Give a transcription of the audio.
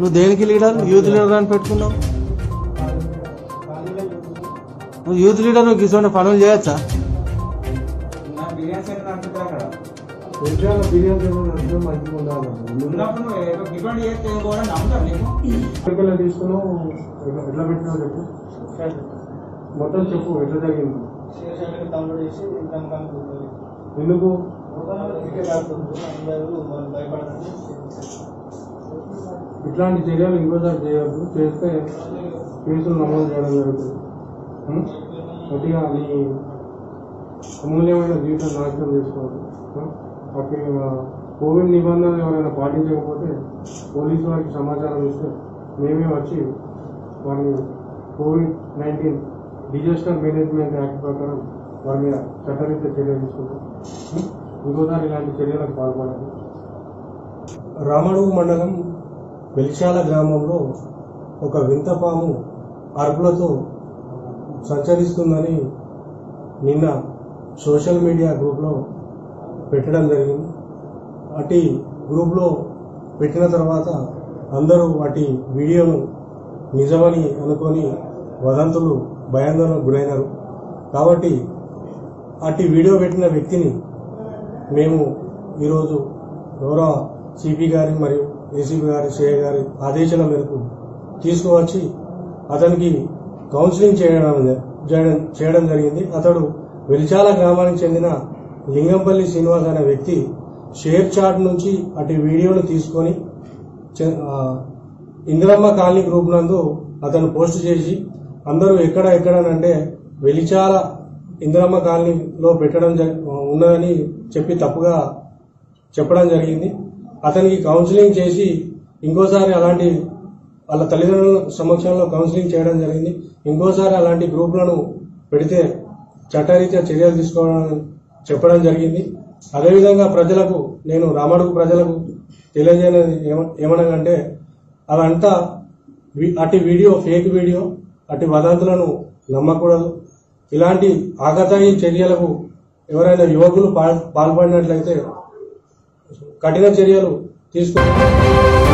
నువ్వు దేనికి leader youth leader అని పెట్టుకున్నావు నువ్వు యూత్ లీడర్ నువ్వు గిసోని పనులు చేయొచ్చా నా బిర్యానీ సెంటర్ నడుపుతారు అక్కడ ఎన్టీఆర్ బిర్యానీ అంటే మంచిగా ఉండాలి ఉన్నప్పుడు నువ్వు ఏదో డిపెండ్ చేస్తే కూడా నమ్ముతారు నీకు ఎక్కడికి తీసుకున్నావు ఎట్లా- ఎట్లా పెట్టినావు చెప్పు మొత్తం చెప్పు ఎట్లా జరిగింది స్టేషన్కి డౌన్లోడ్ చేసి ఇన్కమ్ కనుక్కుంటుంది ఎందుకు టికెట్ ఆడుతుంది అందరూ వాళ్ళు భయపడుతుంది ఇట్లాంటి చర్యలు ఇంకోసారి చేయొద్దు చేస్తే కేసులు నమోదు చేయడం జరుగుతుంది ఉం? కొద్దిగా నీ అమూల్యమైన జీవితం నాశనం చేసుకోవద్దు ఉం? అక్కడ కోవిడ్ నిబంధనలు ఎవరైనా పాటించకపోతే పోలీసు వారికి సమాచారం ఇస్తే మేమే వచ్చి వారిని COVID nineteen disaster management act ప్రకారం వారి మీద చట్టరీత్యా చర్య తీసుకుంటాం ఉం? ఇంకోసారి ఇలాంటి చర్యలకు పాల్పడాలి రామడుగు మండలం వెలిశాల గ్రామంలో ఒక వింతపాము అరుపులతో సంచరిస్తుందని నిన్న సోషల్ మీడియా గ్రూప్లో పెట్టడం జరిగింది అటు గ్రూప్లో పెట్టిన తర్వాత అందరూ వాటి వీడియోను నిజమని అనుకొని వదంతులు భయాందోళనకు గురైనారు కాబట్టి అటు వీడియో పెట్టిన వ్యక్తిని మేము ఈరోజు గౌరవ సిపి గారి మరియు ఏసీపీ గారి సిఐ గారి ఆదేశాల మేరకు తీసుకువచ్చి అతనికి కౌన్సిలింగ్ చేయడం చేయడం చేయడం జరిగింది అతడు వెలిచాల గ్రామానికి చెందిన లింగంపల్లి శ్రీనివాస్ అనే వ్యక్తి షేర్ చాట్ నుంచి అటు వీడియోను తీసుకొని చె- ఆ, ఇందిరమ్మ కాలనీ గ్రూప్ నందు అతను పోస్ట్ చేసి అందరూ ఎక్కడ ఎక్కడనంటే వెలిచాల ఇందిరమ్మ కాలనీలో పెట్టడం జరి- ఉన్నదని చెప్పి తప్పుగా చెప్పడం జరిగింది అతనికి కౌన్సిలింగ్ చేసి ఇంకోసారి అలాంటి వాళ్ళ తల్లిదండ్రుల సమక్షంలో కౌన్సిలింగ్ చేయడం జరిగింది ఇంకోసారి అలాంటి గ్రూపులను పెడితే చట్టరీత్యా చర్యలు తీసుకోవడం చెప్పడం జరిగింది అదేవిధంగా ప్రజలకు నేను రామడుగు ప్రజలకు తెలియజేయలేదు ఏమ- ఏమనగంటే అదంతా వి- అటు వీడియో ఫేక్ వీడియో అటు వదంతులను నమ్మకూడదు ఇలాంటి ఆకతాయి చర్యలకు ఎవరైనా యువకులు పాల్- పాల్పడినట్లయితే కఠిన చర్యలు తీసుకు